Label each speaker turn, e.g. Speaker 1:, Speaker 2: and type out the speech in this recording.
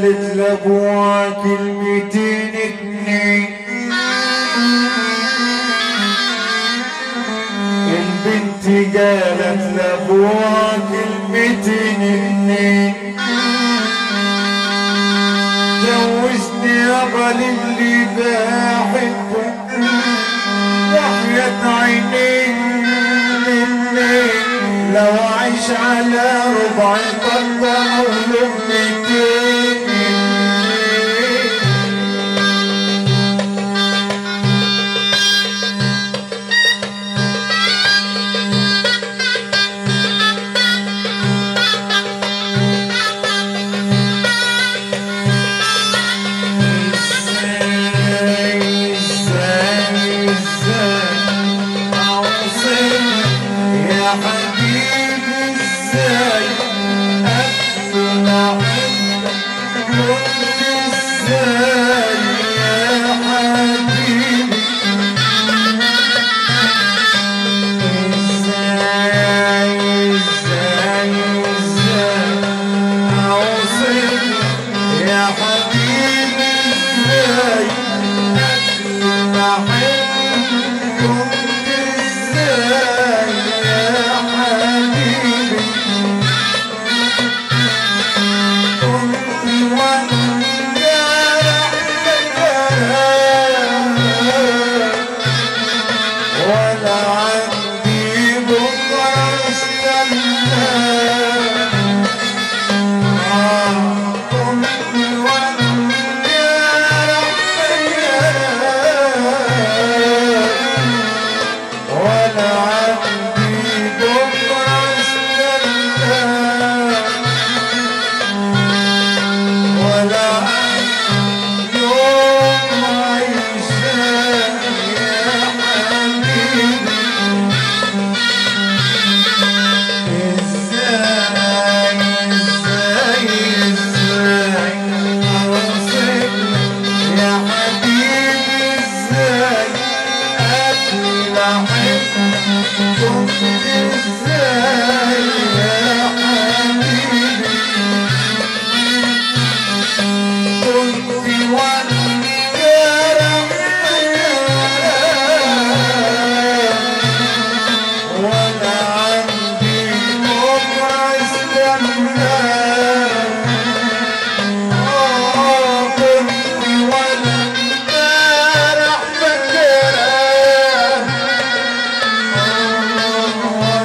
Speaker 1: قالت لابوها كلمتين اتنين البنت قالت لابوها كلمتين اتنين جوزني يابا للي بحبه وحياة عينين الاتنين لو عيش على ربع طلة او لقمتين ازاي ازاي ازاي اوصلك يا حبيبي ازاي اقفل احبك كنت ازاي يا حبيبي ازاي ازاي ازاي اوصلك يا حبيبي ازاي اقفل احبك كنت ازاي يا حبيبي كنت وانا ولا عندي بكرة استنى آه كنت وانا ولا عندي بكرة استنى ولا يوم عيشان يا حبيبي ازاي ازاي ازاي اوصف يا حبيبي ازاي اكل احبك كنت ازاي يا حبيبي كنت وانا ولا عندي بكرة استنى آه كنت وانا امبارح فاكرة